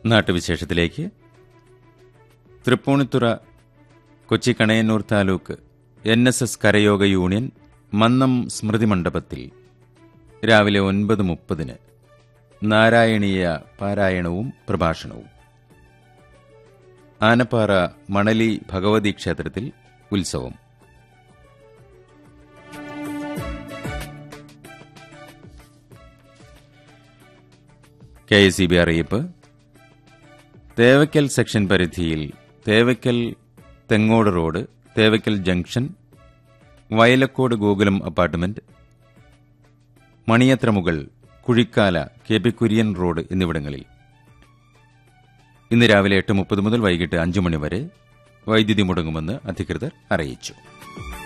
നാട്ടുവിശേഷത്തിലേക്ക് Tripunithura Kochi Kanayannur taluk N S S Karayoga union Mannam സ്മൃതി മണ്ഡപത്തിൽ രാവിലെ ഒൻപത് മുപ്പതിന് നാരായണീയ പാരായണവും പ്രഭാഷണവും ആനപ്പാറ മണലി ഭഗവതി ക്ഷേത്രത്തിൽ ഉത്സവം കെ എസ് ഇ ബി അറിയിപ്പ് തേവയ്ക്കൽ സെക്ഷൻ പരിധിയിൽ Thevakkal Thengode road Thevakkal junction Vayalakkode Gokulam apartment Maniyathramukal Kuzhikkala K P Kurian road എന്നിവിടങ്ങളിൽ ഇന്ന് രാവിലെ എട്ട് മുപ്പത് മുതൽ വൈകിട്ട് അഞ്ചു മണി വരെ വൈദ്യുതി മുടങ്ങുമെന്ന് അധികൃതർ അറിയിച്ചു